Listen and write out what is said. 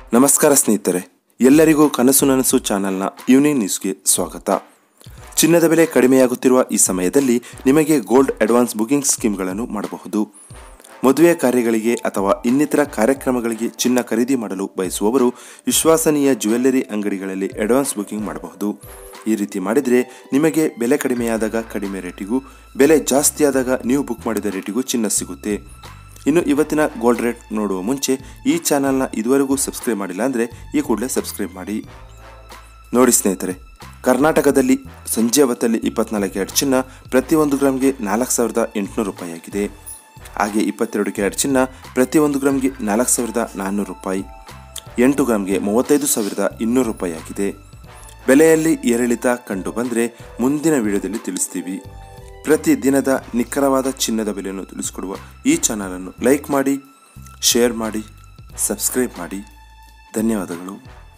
ನಮಸ್ಕಾರ ಸ್ನೇಹಿತರೆ ಎಲ್ಲರಿಗೂ ಕನಸು ನನಸು ಚಾನೆಲ್ನ ಈವ್ನಿಂಗ್ ನ್ಯೂಸ್ಗೆ ಸ್ವಾಗತ ಚಿನ್ನದ ಬೆಲೆ ಕಡಿಮೆಯಾಗುತ್ತಿರುವ ಈ ಸಮಯದಲ್ಲಿ ನಿಮಗೆ ಗೋಲ್ಡ್ ಅಡ್ವಾನ್ಸ್ ಬುಕಿಂಗ್ ಸ್ಕೀಮ್ಗಳನ್ನು ಮಾಡಬಹುದು ಮದುವೆ ಕಾರ್ಯಗಳಿಗೆ ಅಥವಾ ಇನ್ನಿತರ ಕಾರ್ಯಕ್ರಮಗಳಿಗೆ ಚಿನ್ನ ಖರೀದಿ ಮಾಡಲು ಬಯಸುವವರು ವಿಶ್ವಸನೀಯ ಜ್ಯುವೆಲ್ಲರಿ ಅಂಗಡಿಗಳಲ್ಲಿ ಅಡ್ವಾನ್ಸ್ ಬುಕಿಂಗ್ ಮಾಡಬಹುದು ಈ ರೀತಿ ಮಾಡಿದರೆ ನಿಮಗೆ ಬೆಲೆ ಕಡಿಮೆಯಾದಾಗ ಕಡಿಮೆ ರೇಟಿಗೂ ಬೆಲೆ ಜಾಸ್ತಿಯಾದಾಗ ನೀವು ಬುಕ್ ಮಾಡಿದ ರೇಟಿಗೂ ಚಿನ್ನ ಸಿಗುತ್ತೆ ಇನ್ನು ಇವತ್ತಿನ ಗೋಲ್ಡ್ ರೇಟ್ ನೋಡುವ ಮುಂಚೆ ಈ ಚಾನಲ್ನ ಇದುವರೆಗೂ ಸಬ್ಸ್ಕ್ರೈಬ್ ಮಾಡಿಲ್ಲ ಅಂದರೆ ಈ ಕೂಡಲೇ ಸಬ್ಸ್ಕ್ರೈಬ್ ಮಾಡಿ ನೋಡಿ ಸ್ನೇಹಿತರೆ ಕರ್ನಾಟಕದಲ್ಲಿ ಸಂಜೆ ಹೊತ್ತಲ್ಲಿ ಇಪ್ಪತ್ನಾಲ್ಕು ಕ್ಯಾರೆಟ್ ಚಿನ್ನ ಪ್ರತಿ ಒಂದು ಗ್ರಾಮ್ಗೆ ನಾಲ್ಕು ಸಾವಿರದ ಎಂಟುನೂರು ರೂಪಾಯಿ ಆಗಿದೆ ಹಾಗೆ ಇಪ್ಪತ್ತೆರಡು ಕ್ಯಾರೆಟ್ ಚಿನ್ನ ಪ್ರತಿ ಒಂದು ಗ್ರಾಮ್ಗೆ ನಾಲ್ಕು ಸಾವಿರದ ನಾನ್ನೂರು ರೂಪಾಯಿ ಎಂಟು ಗ್ರಾಮ್ಗೆ ಮೂವತ್ತೈದು ಸಾವಿರದ ಇನ್ನೂರು ರೂಪಾಯಿ ಆಗಿದೆ ಬೆಲೆಯಲ್ಲಿ ಏರಿಳಿತ ಕಂಡು ಬಂದರೆ ಮುಂದಿನ ವಿಡಿಯೋದಲ್ಲಿ ತಿಳಿಸ್ತೀವಿ ಪ್ರತಿ ದಿನದ ನಿಖರವಾದ ಚಿನ್ನದ ಬೆಲೆಯನ್ನು ತಿಳಿಸಿಕೊಡುವ ಈ ಚಾನಲನ್ನು ಲೈಕ್ ಮಾಡಿ ಶೇರ್ ಮಾಡಿ ಸಬ್ಸ್ಕ್ರೈಬ್ ಮಾಡಿ ಧನ್ಯವಾದಗಳು